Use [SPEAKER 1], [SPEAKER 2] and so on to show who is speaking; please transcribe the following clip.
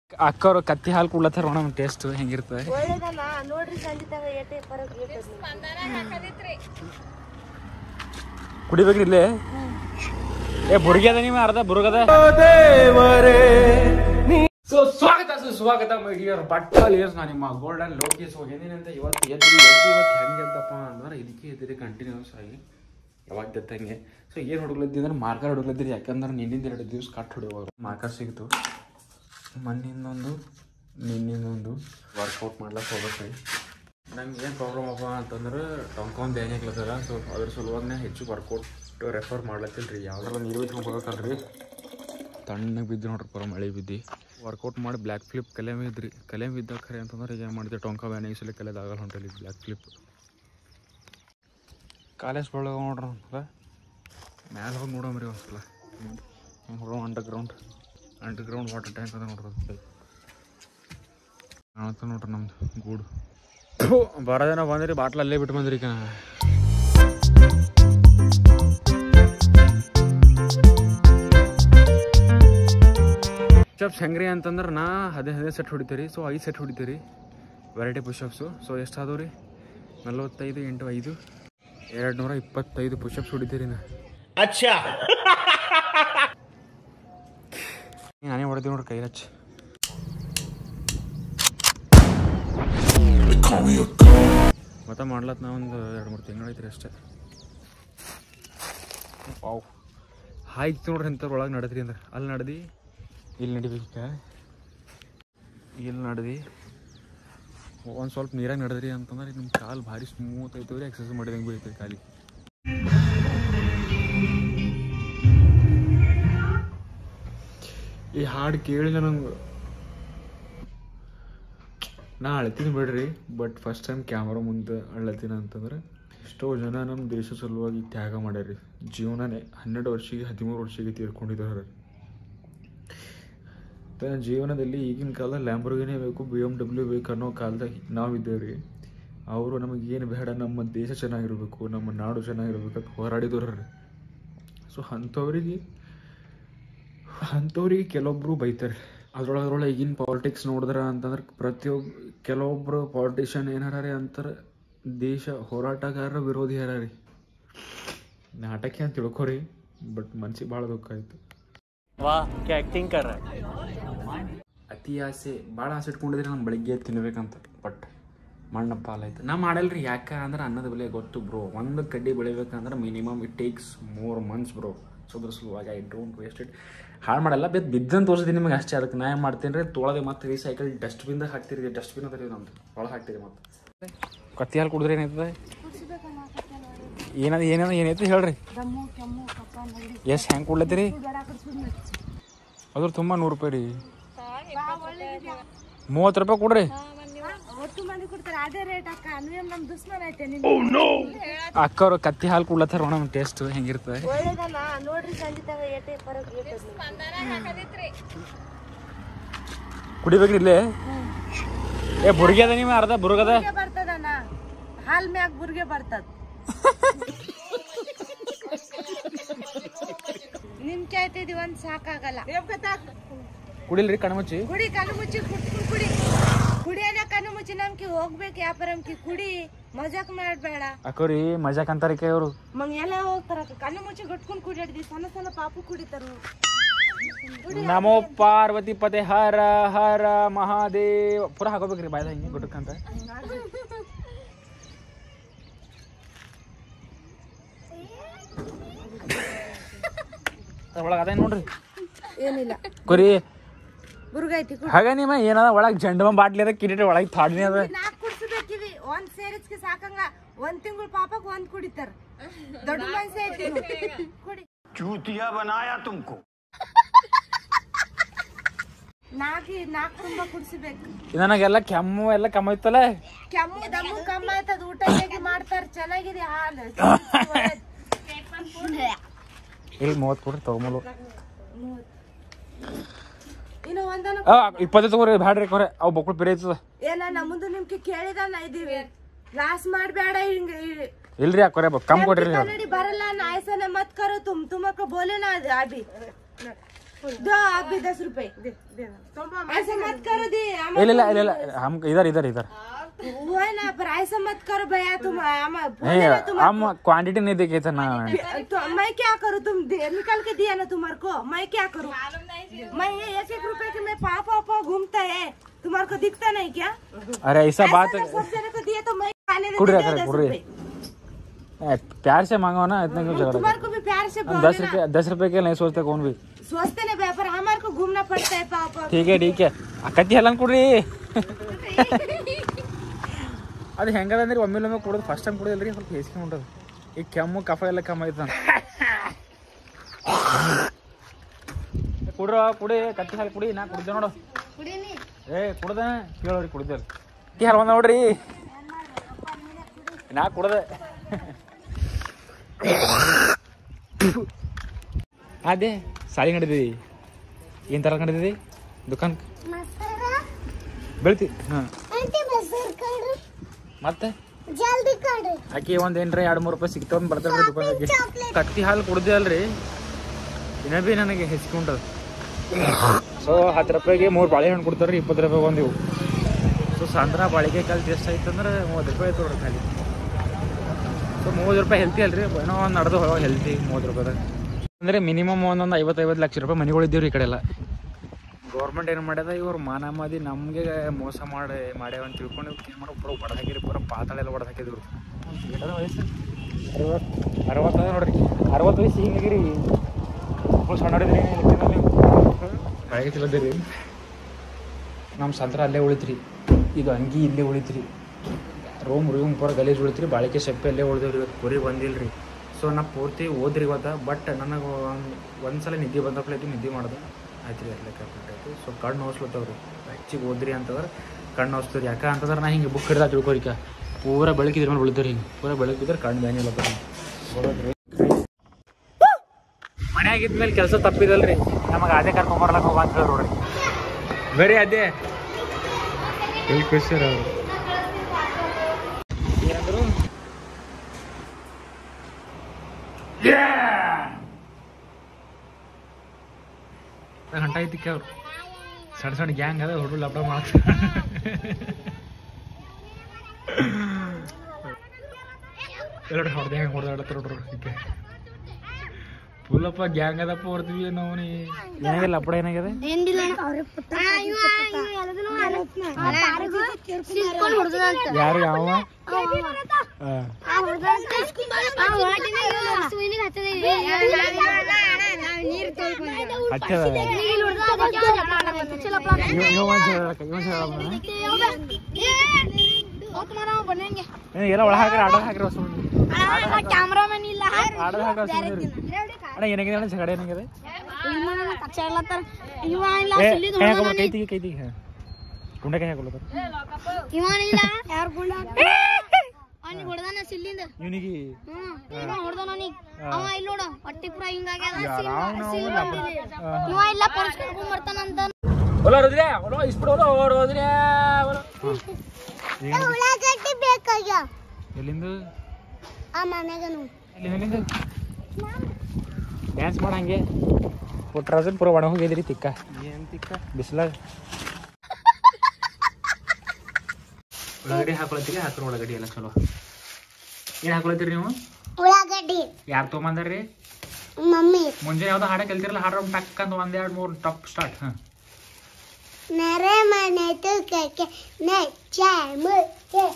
[SPEAKER 1] ಅಕ್ಕವ್ರು ಕತ್ತಿ ಹಾಲು ಕುಡ್ಲತ್ತಾರ ನೋಡಮ್ ಟೇಸ್ಟ್ ಹೆಂಗಿರ್ತದೆ
[SPEAKER 2] ಒಳ್ಳೇದಲ್ಲ ನೋಡ್ರಿ ಸಂಜಿತಾಗ ಏಟೆ ಪರಕ್ ಇರ್ತದೆ
[SPEAKER 1] ಕುಡಿಬೇಕ್ರಿ ಇಲ್ಲೇ ಏ ಬುರ್ಗಿ ಅದ ನೀವು ಅರ್ಧ ಬುರ್ಗದ ಸೊ ಸ್ವಾಗತ ಸುಸ್ವಾಗತ ಮಹಿಳೆಯರು ಬಟ್ಟಲ್ ಇಯರ್ಸ್ ನಾನು ನಿಮ್ಮ ಗೋಲ್ಡನ್ ಲೋಕೇಶ್ ಹೋಗಿದ್ದೀನಿ ಅಂತ ಇವತ್ತು ಎದ್ದು ಎದ್ದು ಇವತ್ತು ಹೆಂಗೆ ಎದ್ದಪ್ಪ ಅಂದ್ರೆ ಇದಕ್ಕೆ ಎದ್ದಿದೆ ಕಂಟಿನ್ಯೂಸ್ ಆಗಿ ಯಾವಾಗ ಎದ್ದಂಗೆ ಸೊ ಏನು ಹುಡುಗ್ಲದ್ದಿ ಅಂದ್ರೆ ಮಾರ್ಕರ್ ಹುಡುಗ್ಲದ್ದಿರಿ ಯಾಕಂದ್ರೆ ನಿನ್ನಿಂದ ಎರಡು ದಿವಸ ಕಟ್ ಹೊಡಿಯೋರು ಮಾರ್ಕರ್ ಸಿಗ್ತು ಮಣ್ಣಿಂದೊಂದು ನಿನ್ನಿಂದೊಂದು ವರ್ಕೌಟ್ ಮಾಡ್ಲಕ್ಕೆ ಹೋಗ್ಬೇಕ್ರಿ ನಂಗೆ ಏನು ಪ್ರಾಬ್ಲಮ್ ಅಪ್ಪ ಅಂತಂದ್ರೆ ಟೊಂಕೊಂದು ಏನಾಗ್ಲತ್ತದ ಸೊ ಅದ್ರ ಸಲುವಾಗಿ ಹೆಚ್ಚು ವರ್ಕೌಟ್ ರೆಫರ್ ಮಾಡ್ಲತ್ತಿಲ್ಲ ರೀ ಯಾವ್ದಾರ ನೀರು ಬಿಟ್ಕೊಂಡು ಹೋಗ್ಬೇಕಲ್ರಿ ತಣ್ಣಗೆ ಬಿದ್ದು ನೋಡ್ರಿ ಪರ ಮಳೆ ಬಿದ್ದು ವರ್ಕೌಟ್ ಮಾಡಿ ಬ್ಲ್ಯಾಕ್ ಫ್ಲಿಪ್ ಕಲೆ ಬಿದ್ರಿ ಕಲೆ ಬಿದ್ದ ಖರೆ ಅಂತಂದ್ರೆ ಈಗ ಏನು ಮಾಡಿದೆ ಟೊಂಕ ಬ್ಯಾನ್ ಈ ಸಲ ಕಲೆದಾಗಲ್ಲ ಹೊಂಟಲ್ಲಿ ಬ್ಲ್ಯಾಕ್ ಫ್ಲಿಪ್ ಕಾಲೇಜ್ ಒಳಗೆ ನೋಡ್ರಿ ಅಲ್ಲ ಮ್ಯಾಲೆ ಹೋಗಿ ನೋಡಮ್ರಿ ಒಂದ್ಸಲ ಹೆಂಗೆ ಹೊಡೋ underground underground water tank ಅದ ನೋಡ್ರಿ ಕಾಣತ್ತ ನೋಡ್ರಿ ನಮ್ದು ಗೂಡು ಬರೋ ಜನ ಬಂದ್ರಿ ಬಾಟ್ಲ್ ಅಲ್ಲೇ ಬಿಟ್ಟು ಬಂದ್ರಿ ಈಗ ಪುಷಪ್ಸ್ ಹೆಂಗ್ರಿ ಅಂತಂದ್ರೆ ನಾ ಹದಿನೈದು ಹದಿನೈದು ಸೆಟ್ ಹೊಡಿತೀರಿ ಸೊ ಐದು ಸೆಟ್ ಹೊಡಿತೀರಿ ವೆರೈಟಿ ಪುಷಪ್ಸು ಸೊ ಎಷ್ಟಾದವು ರೀ ನಲ್ವತ್ತೈದು ಎಂಟು ಐದು ಎರಡು ನೂರ ಇಪ್ಪತ್ತೈದು ಪುಷಪ್ಸ್ ಹೊಡಿತೀರಿ ನಾ
[SPEAKER 3] अच्छा
[SPEAKER 1] ನಾನೇ ಹೊಡಿತೀವಿ ನೋಡ್ರಿ ಕೈ ಹಚ್ಚಿ ಮತ್ತೆ ಮಾಡ್ಲತ್ ನಾ ಒಂದು ಎರಡು ಮೂರು ತಿಂಗಳು ಐತ್ರಿ ಅಷ್ಟೇ ವಾವ್ ಹಾಯ್ತು ನೋಡ್ರಿ ಇಂಥವ್ರ ಒಳಗೆ ನಡೆದ್ರಿ ಅಂದ್ರೆ ಅಲ್ಲಿ ನಡ್ದು ಇಲ್ಲಿ ನಡಿಬೇಕ ಇಲ್ಲಿ ನಡ್ದು ಒಂದು ಸ್ವಲ್ಪ ನೀರಾಗ ನಡೆದ್ರಿ ಅಂತಂದ್ರೆ ನಿಮ್ಮ ಕಾಲು ಭಾರಿ ಸ್ಮೂತ್ ಐತವ್ರಿ ಎಕ್ಸಸೈಸ್ ಮಾಡಿದಂಗೆ ಬೀಳ್ತೈತೆ ಕಾಲಿ ಈ ಹಾಡು ಕೇಳಿಲ್ಲ ನಂಗೆ ನಾ ಅಳ್ತೀನಿ ಬಿಡ್ರಿ ಬಟ್ ಫಸ್ಟ್ ಟೈಮ್ ಕ್ಯಾಮ್ರಾ ಮುಂದೆ ಅಳ್ತೀನಿ ಅಂತಂದ್ರೆ ಎಷ್ಟೋ ಜನ ನಮ್ಮ ದೇಶ ಸಲುವಾಗಿ ತ್ಯಾಗ ಮಾಡ್ಯಾರಿ ಜೀವನನೇ ಹನ್ನೆರಡು ವರ್ಷಕ್ಕೆ ಹದಿಮೂರು ವರ್ಷಕ್ಕೆ ತೀರ್ಕೊಂಡಿದ್ದಾರೆ ತನ್ನ ಜೀವನದಲ್ಲಿ ಈಗಿನ ಕಾಲ ಲ್ಯಾಂಬರ್ಗಿನೇ ಬೇಕು ಬಿ ಎಮ್ ಡಬ್ಲ್ಯೂ ಬೇಕು ಅನ್ನೋ ಕಾಲದಾಗ ನಾವಿದ್ದೇವ್ರಿ ಅವರು ನಮಗೆ ಏನು ಬೇಡ ನಮ್ಮ ದೇಶ ಚೆನ್ನಾಗಿರ್ಬೇಕು ನಮ್ಮ ನಾಡು ಚೆನ್ನಾಗಿರ್ಬೇಕು ಅಂತ ಹೋರಾಡಿದವ್ರಿ ಸೊ ಅಂಥವ್ರಿಗೆ ಅಂಥವ್ರಿಗೆ ಕೆಲವೊಬ್ರು ಬೈತಾರೆ ಅದ್ರೊಳಗೆ ಅದ್ರೊಳಗೆ ಈಗಿನ ಪಾಲಿಟಿಕ್ಸ್ ನೋಡಿದ್ರ ಅಂತಂದ್ರೆ ಪ್ರತಿಯೊಬ್ಬ ಕೆಲವೊಬ್ರು ಪಾಲಿಟಿಷಿಯನ್ ಏನಾರ ರೀ ಅಂತಾರೆ ದೇಶ ಹೋರಾಟಗಾರರ ವಿರೋಧಿ ಯಾರ ರೀ ನಾಟಕ ಅಂತ ತಿಳ್ಕೊರಿ ಬಟ್ ಮನ್ಸಿಗೆ ಭಾಳ ದುಃಖ ಆಯ್ತು
[SPEAKER 3] वाह क्या एक्टिंग कर रहा है
[SPEAKER 1] ಅತಿ ಆಸೆ ಭಾಳ ಆಸೆ ಇಟ್ಕೊಂಡಿದ್ರೆ ನಾನು ಬೆಳಿಗ್ಗೆ ಎದ್ದು ತಿನ್ಬೇಕಂತ ಬಟ್ ಮಣ್ಣ ಪಾಲಾಯ್ತು ನಾ ಮಾಡಲ್ರಿ ಯಾಕೆ ಅಂದ್ರೆ ಅನ್ನದ ಬೆಲೆ ಗೊತ್ತು ಬ್ರೋ ಒಂದು ಕಡ್ಡಿ ಬೆಳಿಬೇಕಂದ್ರೆ minimum it takes more months bro so ಅದ್ರ ಸಲುವಾಗಿ ಐ ಡೋಂಟ್ ವೇಸ್ಟ್ ಇಟ್ ಹಾಳು ಮಾಡಲ್ಲ ಬೆದ್ ಬಿದ್ದಂತ ತೋರಿಸ್ತೀನಿ ನಿಮಗೆ ಅಷ್ಟೇ ಅದಕ್ಕೆ ನಾ ಏನು ಮಾಡ್ತೀನಿ ರೀ ತೊಳೆದೆ ಮತ್ತೆ ರೀಸೈಕಲ್ ಡಸ್ಟ್ಬಿನ್ದಾಗ ಹಾಕ್ತೀರಿ ಡಸ್ಟ್ಬಿನ್ ಅದ ರೀ ನಮ್ದು ಒಳಗೆ ಹಾಕ್ತೀರಿ ಮತ್ತೆ ಕತ್ತಿ ಹಾಲು ಕುಡಿದ್ರೆ ಏನಾಯ್ತದೆ ಏನದ ಏನದ ಏನೈತೆ ಹೇಳ್ರಿ
[SPEAKER 2] ದಮ್ಮು ಕೆಮ್ಮು ಕಪ್ಪ ನೆಗಡಿ
[SPEAKER 1] ಎಷ್ಟು ಹೆಂಗೆ ಕೊಡ್ಲತ್ತೀರಿ
[SPEAKER 2] ಬೇಡ ಆ ಕಡೆ ಸುಮ್ನೆ.
[SPEAKER 1] ಅದ್ರ ತುಂಬ ನೂರು ರೂಪಾಯಿ ರೀ
[SPEAKER 2] ಬಾ, ಒಳ್ಳೆದಿದ್ಯಾ?
[SPEAKER 1] ಮೂವತ್ತು ರೂಪಾಯಿ ಕೊಡ್ರಿ
[SPEAKER 2] ಹಾ, ಒಟ್ಟು ಮಂದಿ ಕೊಡ್ತಾರೆ ಅದೇ ರೇಟ್ ಅಕ್ಕ ನೀವ್ ನಮ್ ದುಶ್ಮನ್ ಐತೆ ನಿಮ್ಗೆ
[SPEAKER 1] ಅಕ್ಕವ್ರು ಕತ್ತಿ ಹಾಲು ಕುಡ್ಲತ್ತಾರ ನೋಡಮ್ ಟೇಸ್ಟ್ ಹೆಂಗಿರ್ತದೆ
[SPEAKER 2] ಒಳ್ಳೇದಲ್ಲ ನೋಡ್ರಿ ಸಂಜಿತಾಗ ಏಟೆ ಪರಕ್ ಇರ್ತದೆ
[SPEAKER 1] ಕುಡಿಬೇಕ್ರಿ ಇಲ್ಲೇ ಏ ಬುರ್ಗಿ ಅದ ನೀವು ಅರ್ಧ ಬುರ್ಗದ
[SPEAKER 2] ಬುರ್ಗೆ ಬರ್ತದಣ್ಣ ಹಾಲ್ ಮ್ಯಾಗ ಬುರ್ಗೆ ಬರ್ತದ ನಿಮ್ ಚಾಯ್ತಿದೀವಿ ಒಂದ್ ಸಾಕಾಗಲ್ಲ
[SPEAKER 1] ಕುಡಿಲ್ರಿ ಕಣ್ಮುಚ್ಚಿ
[SPEAKER 2] ಕುಡಿ ಕಣ್ಣು ಮುಚ್ಚಿ ಕುಟ್ಕೊಂಡು ಕುಡಿ ಕುಡಿಯೋಣ ಕಣ್ಣು ಮುಚ್ಚಿ ನಮ್ಗೆ ಹೋಗ್ಬೇಕು ವ್ಯಾಪಾರಮ್ಕಿ ಕುಡಿ ಮಜಾಕ್ ಮಾಡ್ಬೇಡ
[SPEAKER 1] ಅಕ್ಕವ್ರಿ ಮಜಾಕ್ ಅಂತಾರ ಕೈ ಅವರು
[SPEAKER 2] ಮಂಗ್ ಎಲ್ಲ ಹೋಗ್ತಾರ ಕಣ್ಣು ಮುಚ್ಚಿ ಗಟ್ಕೊಂಡು ಕುಡಿಯಾಡ್ದಿ ಸಣ್ಣ ಸಣ್ಣ ಪಾಪು ಕುಡಿತಾರ
[SPEAKER 1] ನಮೋ ಪಾರ್ವತಿ ಪತೆ ಹರ ಹರ ಮಹಾದೇವ ಪೂರ ಹಾಕೋಬೇಕ್ರಿ ಬಾಯ್ದ ಹಿಂಗೆ ಗುಟಕ್ಕಂತ ಒಳಗೆ ಅದೇ ನೋಡ್ರಿ
[SPEAKER 2] ಏನಿಲ್ಲ
[SPEAKER 1] ಕುರಿ
[SPEAKER 2] ಬುರ್ಗ ಐತಿ ಕುಡಿ
[SPEAKER 1] ಹಾಗ ನಿಮ್ಮ ಏನದ ಒಳಗೆ ಜಂಡ ಬಾಟ್ಲಿ ಅದ ಕಿರೀಟ ಒಳಗೆ ಥಾಡ್ನಿ ಅದ
[SPEAKER 2] ನಾಕ್ ಕುಡ್ಸಬೇಕಿವಿ ಒಂದ್ ಸೇರಿಸ್ಗೆ ಸಾಕಂಗ ಒಂದ್ ತಿಂಗಳ ಪಾಪಕ್ ಒಂದ್ ಕುಡಿತಾರ ದೊಡ್ಡ ಮನ್ಸ ಐತಿ ನೀವು. ಕುಡಿ
[SPEAKER 3] चूतिया बनाया तुमको
[SPEAKER 2] ನಾಕಿ ನಾಕ್ ತುಂಬಾ ಕುಡ್ಸಬೇಕು
[SPEAKER 1] ನನಗೆಲ್ಲ ಕೆಮ್ಮು ಎಲ್ಲ ಕಮ್ಮ ಐತಲ್ಲ
[SPEAKER 2] ಕೆಮ್ಮು ದಮ್ಮು ಕಮ್ಮ ಆಯ್ತದ ಊಟ ಹೇಗೆ ಮಾಡ್ತಾರ ಚೆನ್ನಾಗಿದೆ ಹಾಲು
[SPEAKER 1] ಇಲ್ಲಿ ಮೂವತ್ತು ಕೊಡ್ರಿ ತಗೊಂಬಲು
[SPEAKER 2] ಇನ್ನು ಒಂದನ
[SPEAKER 1] ಆ ಇಪ್ಪತ್ತೇ ತಗೋರಿ ಬ್ಯಾಡ್ರಿ ಕೊರೆ ಅವು ಬಕ್ಕಳು ಬೇರೆ ಐತದ
[SPEAKER 2] ಏನ ನಮ್ಮದು ನಿಮ್ಗೆ ಕೇಳಿದಾನ ಇದೀವಿ ಲಾಸ್ ಮಾಡ್ಬೇಡ ಹಿಂಗ
[SPEAKER 1] ಇಲ್ರಿ ಆ ಕೊರೆ ಕಮ್ ಕೊಡ್ರಿ
[SPEAKER 2] ಕನ್ನಡಿ ಬರಲ್ಲ ನಾಯ್ಸನೆ ಮತ್ ಕರೋ ತುಮ್ ತುಮಕ ಬೋಲೆ ನಾ ಅಭಿ दो आप भी दस रुपए दे दे ऐसा मत करो दी हम
[SPEAKER 1] ಇಲ್ಲ ಇಲ್ಲ ಇಲ್ಲ ಇಲ್ಲ ಹಮ್ ಇದರ್ ಇದರ್ ಇದರ್
[SPEAKER 2] वो है ना पर ऐसा मत करो भैया तुम हम
[SPEAKER 1] ಏ हम क्वांटिटी नहीं देखे थे ना
[SPEAKER 2] तो मैं क्या करूँ तुम दे, निकाल के दिया ना तुम्हारे को मैं क्या करूँ मैं ये एक एक रुपए के मैं पाप पापा घूमता है तुम्हारे को दिखता नहीं क्या
[SPEAKER 1] अरे ऐसा बात
[SPEAKER 2] ऐसा अगर सब जने को दिया तो मैं खाने में
[SPEAKER 1] कुड़
[SPEAKER 2] दे
[SPEAKER 1] रखा
[SPEAKER 2] दो
[SPEAKER 1] है,
[SPEAKER 2] दस
[SPEAKER 1] कुड़ रही।
[SPEAKER 2] रुपए।
[SPEAKER 1] ए, प्यार से मांगो ना इतना क्यों झगड़ा
[SPEAKER 2] तुम्हारे को भी प्यार से
[SPEAKER 1] हम
[SPEAKER 2] बोले
[SPEAKER 1] दस
[SPEAKER 2] ना
[SPEAKER 1] रुपये दस रुपये के नहीं सोचते कौन भी
[SPEAKER 2] सोचते नहीं भैया पर हमारे को घूमना पड़ता है पापा
[SPEAKER 1] ठीक है ठीक है ಅಕ್ಕತ್ತಿ ಹಲ್ಲ ಕೊಡ್ರಿ ಅದು ಹೆಂಗದ ಅಂದ್ರೆ ಒಮ್ಮೆ ಒಮ್ಮೆ ಕುಡೋದು ಫಸ್ಟ್ ಟೈಮ್ ಕುಡಿದಿಲ್ರಿ ಸ್ವಲ್ಪ ಹೇಸಿಗೆ ಉಂಟದು ಈ ಕೆಮ್ಮು ಕಫ ಎಲ್ಲ ಕಮ್ಮ ಆಯ್ತು ಕುಡ್ರ ಕುಡಿ ಕತ್ತಿ ಹಾಲು ಕುಡಿ ನಾ ಕುಡ್ದೆ ನೋಡು ಏ ಕುಡ್ದ ಕೇಳೋರಿ ಕುಡ್ದೆ ಕತ್ತಿ ಹಾಲು ಬಂದ ನೋಡ್ರಿ ನಾ ಕುಡ್ದೆ ಅದೇ ಸಾಲಿ ನಡೀದಿ ಏನ್ ತರ ನಡೀದಿ ದುಕಾನ್ ಬೆಳ್ತಿ ಹಾಂ ಮತ್ತೆ
[SPEAKER 4] ಜಲ್ದಿ ಕೊಡು
[SPEAKER 1] ಆಕಿ ಒಂದ್ ಏನ್ರ ಎರಡು ಮೂರು ರೂಪಾಯಿ ಸಿಗ್ತಾವ ಬರ್ತಾವ್ರಿ ದುಕಾನ್ಗೆ ಕತ್ತಿ ಹಾಲು ಕುಡ್ದೆ ಅಲ್ರಿ ಇನ್ನ ಬಿ ನನಗೆ ಹೆಚ್ಕೊಂಡದ ಸೊ ಹತ್ತು ರೂಪಾಯಿಗೆ ಮೂರು ಬಾಳೆಹಣ್ಣು ಕೊಡ್ತಾರ್ರಿ ಇಪ್ಪತ್ತು ರೂಪಾಯಿ ಒಂದು ಇವು ಸೊ ಸಾಂದ್ರ ಬಾಳಿಕೆ ಕಾಲು ಎಷ್ಟು ಆಯ್ತು ಅಂದ್ರೆ ಮೂವತ್ತು ರೂಪಾಯಿ ಆಯ್ತು ನೋಡ್ರಿ ಖಾಲಿ ಸೊ ಮೂವತ್ತು ರೂಪಾಯಿ ಹೆಲ್ತಿ ಅಲ್ರಿ ಏನೋ ಒಂದು ನಡೆದು ಹೋಗೋ ಹೆಲ್ತಿ ಮೂವತ್ತು ರೂಪಾಯಿದಾಗ ಅಂದ್ರೆ ಮಿನಿಮಮ್ ಒಂದೊಂದು ಐವತ್ತೈವತ್ತು ಲಕ್ಷ ರೂಪಾಯಿ ಮನೆಗಳು ಇದ್ದೀವ್ರಿ ಈ ಕಡೆ ಎಲ್ಲ ಗೌರ್ಮೆಂಟ್ ಏನು ಮಾಡ್ಯದ ಇವ್ರು ಮಾನ ಮಾದಿ ನಮಗೆ ಮೋಸ ಮಾಡಿ ಮಾಡ್ಯಾವ ಅಂತ ತಿಳ್ಕೊಂಡು ಏನು ಮಾಡೋ ಪೂರ ಹೊಡೆದು ಹಾಕಿರಿ ಪೂರ ಪಾತಾಳ ಎಲ್ಲ ಹೊಡೆದು ಹಾಕಿದ್ರು ಎಷ್ಟದ ವಯಸ್ಸು ಅರವತ್ತು ಅರವತ್ತದ ನೋಡ್ರಿ ಅರವತ್ತು ವಯಸ್ಸು ಹಿಂಗಾಗಿರಿ ಫುಲ್ ಸಣ್ಣ ಹೊಡಿದ್ರಿ ಬೆಳಗ್ಗೆ ತಿಳದಿರಿ ನಮ್ಮ ಸಂತ್ರ ಅಲ್ಲೇ ಉಳಿತ್ರಿ ಇದು ಅಂಗಿ ಇಲ್ಲೇ ಉಳಿತ್ರಿ ರೂಮ್ ರೂಮ್ ಪೂರ ಗಲೀಜ್ ಉಳಿತ್ರಿ ಬಾಳಿಕೆ ಸೆಪ್ಪೆ ಅಲ್ಲೇ ಉಳಿದ್ರಿ ಇವತ್ತು ಕುರಿ ಬಂದಿಲ್ರಿ ಸೊ ನಾ ಪೂರ್ತಿ ಓದ್ರಿ ಇವತ್ತು ಬಟ್ ನನಗೆ ಒಂದು ಒಂದು ಸಲ ನಿದ್ದೆ ಬಂದಪ್ಲೈತಿ ನಿದ್ದೆ ಮಾಡ್ದೆ ಆಯ್ತು ರೀ ಅಲ್ಲೇ ಕಂಪ್ಲೀಟ್ ಆಯ್ತು ಸೊ ಕಣ್ಣು ನೋಸ್ಲತ್ತವ್ರಿ ಹೆಚ್ಚಿಗೆ ಓದ್ರಿ ಅಂತಂದ್ರೆ ಕಣ್ಣು ನೋಸ್ತವ್ರಿ ಯಾಕೆ ಅಂತಂದ್ರೆ ನಾ ಹಿಂಗೆ ಬುಕ್ ಹಿಡ್ದ ತಿಳ್ಕೊರಿಕ ಪೂರ ಬೆಳಕಿದ್ರ ಮೇಲೆ ಉಳಿದ್ರಿ ಹಿಂಗೆ ಪೂರ ಬೆಳಕಿದ್ರೆ ಕಣ್ಣು ಬ್ಯಾನಿ ಇಲ್ಲತ್ತವ್ರಿ ಮನೆ ಆಗಿದ್ಮೇಲೆ ಕೆಲಸ ತಪ್ಪಿದಲ್ರಿ ನಮಗೆ ಅದೇ ಕರ್ಕೊಂಬರ್ಲಕ್ಕೆ ಹೋಗ ಅಂತ ಹೇಳಿ ನೋಡ್ರಿ ಬರೀ ಅದೇ ಎಲ್ಲಿ ಖುಷಿರ ಅವರು ಏನಂದ್ರು ಗಂಟ ಐತಿಕ್ಕೆ ಅವ್ರು ಸಣ್ಣ ಸಣ್ಣ ಗ್ಯಾಂಗ್ ಅದ ಹುಡುಗ ಲ್ಯಾಪ್ಟಾಪ್ ಮಾಡ್ತಾರೆ ಎರಡು ಹೊಡೆದ ಹೆಂಗೆ ಹೊಡೆದಾಡತ್ತಾರ ನೋಡ್ರಿ ಇದಕ್ಕೆ ಫುಲ್ಲಪ್ಪ ಗ್ಯಾಂಗ್ ಅದಪ್ಪ ಹೊಡ್ತೀವಿ ನಾವು ನೀ ಏನಾಗಿಲ್ಲ ಅಪ್ಪಡ ಏನಾಗಿದೆ ಯಾರು ಯಾವ ಹಚ್ಚದ ಇವ ಒಂದ್ ಹೇಳಕ್ಕ ಇವ ಹೇಳಮ್ಮ ಎಲ್ಲ ಒಳ ಹಾಕ್ರಿ ಆರ್ಡರ್ ಹಾಕ್ರಿ ಹೊಸ
[SPEAKER 4] ಕ್ಯಾಮ್ರಾಮನ್ ಇಲ್ಲ
[SPEAKER 1] ಆರ್ಡರ್ ಹಾಕ್ರಿ ಹೊಸ ಅಣ್ಣ ಏನಾಗಿದೆ ಅಣ್ಣ ಜಗಡ ಏನಾಗಿದೆ
[SPEAKER 4] ಇವ ಇಲ್ಲ
[SPEAKER 1] ಏ
[SPEAKER 4] ಸುಲಿದ್
[SPEAKER 1] ಕೈ
[SPEAKER 4] ಹೊಡ್ದಾನ
[SPEAKER 1] ಹಾಕೋಬ ಕೈ ತೆಗಿ ಕೈ ತೆಗಿ ಹಾಂ ಗುಂಡೆ ಕೈ ಹಾಕೊಳತ್ತಾರ
[SPEAKER 4] ಇವ ಇಲ್ಲ ಯಾರು ಗುಂಡ ಅವ್ನಿಗೆ ಹೊಡ್ದಾನ ಸಿಲ್ಲಿಂದ
[SPEAKER 1] ಇವನಿಗೆ
[SPEAKER 4] ಹ್ಮ್ ಇವ ಹೊಡ್ದಾನ ಅವ್ನಿಗೆ ಅವ ಇಲ್ಲ ನೋಡ ಹೊಟ್ಟಿ ಪುರ ಹಿಂಗಾಗ್ಯದ ಇವ ಇಲ್ಲ ಪೊಲೀಸ್ ಕರ್ಕೊಂಡ್ ಬರ್ತಾನಂತ
[SPEAKER 1] ಹೊಲ ರುದ್ರ್ಯಾ ಹೊಲ ಇಸ್ಬಿಡು ಹೊಲ ರುದ್ರ್ಯಾ ಹೊಲ
[SPEAKER 4] ಉಳ್ಳಾಗಡ್ಡಿ ಬೇಕಾಗ್ಯ
[SPEAKER 1] ಎಲ್ಲಿಂದ
[SPEAKER 4] ಆ ಮನೆಗನು
[SPEAKER 1] ಎಲ್ಲಿಂದ ಎಲ್ಲಿಂದ ಡ್ಯಾನ್ಸ್ ಮಾಡ ಹಂಗೆ ಪುಟ್ರಾಜನ್ ಪೂರ ಒಣ ಹೋಗಿದ್ರಿ ತಿಕ್ಕ ಏನ್ ತಿಕ್ಕ ಬಿಸಿಲಾಗ ಉಳ್ಳಾಗಡ್ಡಿ ಹಾಕೊಳತ್ತೀರಿ ಹಾಕ್ರಿ ಉಳ್ಳಾಗಡ್ಡಿ ಎಲ್ಲ ಚಲೋ ಏನ್ ಹಾಕೊಳತ್ತೀರಿ ನೀವು
[SPEAKER 4] ಉಳ್ಳಾಗಡ್ಡಿ
[SPEAKER 1] ಯಾರು ತೊಗೊಂಬಂದಾರ್ರಿ
[SPEAKER 4] ಮಮ್ಮಿ
[SPEAKER 1] ಮುಂಜಾನೆ ಯಾವ್ದೋ ಹಾಡ ಕಲ್ತಿರಲ್ಲ ಹಾಡ್ರ ಟಕ್ ಅಂತ ಒಂದ್ ಎರಡ್ ಮೂರ್ ಟಪ್ ಸ್ಟಾರ್ಟ್ ಹಾ
[SPEAKER 4] ನೆರೆ ಮನೆ ತುಕಕ್ಕೆ ನೆಚ್ಚ ಮುಕ್ಕೆ